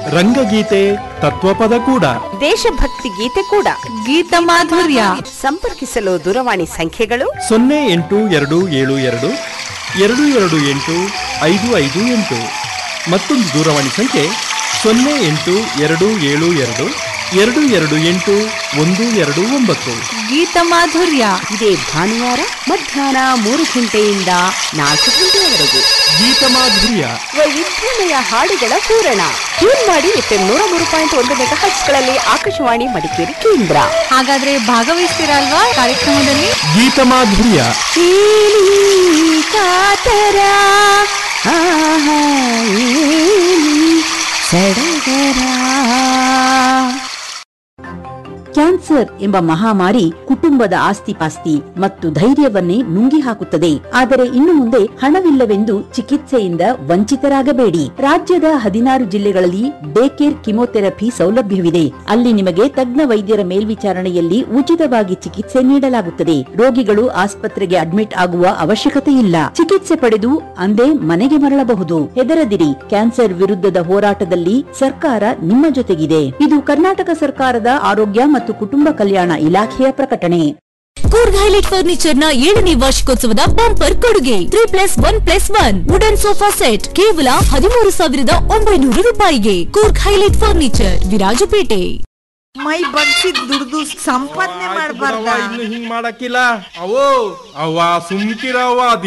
ರಂಗಗೀತೆ ತತ್ವಪದ ಕೂಡ ದೇಶಭಕ್ತಿ ಗೀತೆ ಕೂಡ ಗೀತ ಮಾಧುರ್ಯ ಸಂಪರ್ಕಿಸಲು ದೂರವಾಣಿ ಸಂಖ್ಯೆಗಳು ಸೊನ್ನೆ ಎಂಟು ಎರಡು ಏಳು ಎರಡು ಎರಡು ಎರಡು ಎಂಟು ಐದು ಐದು ಎಂಟು ಮತ್ತೊಂದು ದೂರವಾಣಿ ಸಂಖ್ಯೆ ಸೊನ್ನೆ ಎಂಟು ಎರಡು ಏಳು ಎರಡು ಎರಡು ಎರಡು ಎಂಟು ಒಂದು ಎರಡು ಒಂಬತ್ತು ಗೀತ ಮಾಧುರ್ಯ ಇದೇ ಭಾನುವಾರ ಮಧ್ಯಾಹ್ನ ಮೂರು ಗಂಟೆಯಿಂದ ನಾಲ್ಕು ಗಂಟೆಯವರೆಗೆ ಗೀತಮಾಧುರ್ಯ ವೈವಿಧ್ಯಮಯ ಹಾಡುಗಳ ಪೂರಣ ಟ್ಯೂನ್ ಮಾಡಿ ಎಫ್ಎಂ ನೂರ ಮೂರು ಪಾಯಿಂಟ್ ಒಂದು ಮೆಗಾ ಹರ್ಟ್ಸ್ಗಳಲ್ಲಿ ಆಕಾಶವಾಣಿ ಮಡಿಕೇರಿ ಕೇಂದ್ರ ಹಾಗಾದ್ರೆ ಭಾಗವಹಿಸ್ತೀರಾ ಅಲ್ವಾ ಕಾರ್ಯಕ್ರಮದಲ್ಲಿ ಗೀತಮಾಧುರ್ಯ ಕೇಳಿ ಕಾತರ ಆಹಾ, ಏನಿ ಸಡಗರ ಕ್ಯಾನ್ಸರ್ ಎಂಬ ಮಹಾಮಾರಿ ಕುಟುಂಬದ ಆಸ್ತಿಪಾಸ್ತಿ ಮತ್ತು ಧೈರ್ಯವನ್ನೇ ನುಂಗಿ ಹಾಕುತ್ತದೆ ಆದರೆ ಇನ್ನು ಮುಂದೆ ಹಣವಿಲ್ಲವೆಂದು ಚಿಕಿತ್ಸೆಯಿಂದ ವಂಚಿತರಾಗಬೇಡಿ ರಾಜ್ಯದ ಹದಿನಾರು ಜಿಲ್ಲೆಗಳಲ್ಲಿ ಡೇ ಕೇರ್ ಕಿಮೋಥೆರಪಿ ಸೌಲಭ್ಯವಿದೆ ಅಲ್ಲಿ ನಿಮಗೆ ತಜ್ಞ ವೈದ್ಯರ ಮೇಲ್ವಿಚಾರಣೆಯಲ್ಲಿ ಉಚಿತವಾಗಿ ಚಿಕಿತ್ಸೆ ನೀಡಲಾಗುತ್ತದೆ ರೋಗಿಗಳು ಆಸ್ಪತ್ರೆಗೆ ಅಡ್ಮಿಟ್ ಆಗುವ ಅವಶ್ಯಕತೆ ಇಲ್ಲ ಚಿಕಿತ್ಸೆ ಪಡೆದು ಅಂದೇ ಮನೆಗೆ ಮರಳಬಹುದು ಹೆದರದಿರಿ ಕ್ಯಾನ್ಸರ್ ವಿರುದ್ಧದ ಹೋರಾಟದಲ್ಲಿ ಸರ್ಕಾರ ನಿಮ್ಮ ಜೊತೆಗಿದೆ ಇದು ಕರ್ನಾಟಕ ಸರ್ಕಾರದ ಆರೋಗ್ಯ ಮತ್ತು ಕುಟುಂಬ ಕಲ್ಯಾಣ ಇಲಾಖೆಯ ಪ್ರಕಟಣೆ ಕೂರ್ಗ್ ಹೈಲೈಟ್ ಫರ್ನಿಚರ್ ನ ಏಳನೇ ವಾರ್ಷಿಕೋತ್ಸವದ ಬಂಪರ್ ಕೊಡುಗೆ three plus one plus one wooden sofa set ಕೇವಲ ಹದಿಮೂರು ಸಾವಿರದ ಒಂಬೈನೂರು ರೂಪಾಯಿಗೆ ಕೂರ್ಗ್ ಹೈಲೈಟ್ ಫರ್ನಿಚರ್ ವಿರಾಜಪೇಟೆ ಮೈ ಬಗ್ಸಿದ್ ದುಡ್ದು ಸಂಪಾದನೆ ಮಾಡಬಾರ್ದ ಇನ್ನು ಹಿಂಗ್ ಮಾಡಕ್ಕಿಲ್ಲ ಅವೋ ಅವ್ವ ಸುಮ್ಕಿರವ್ವ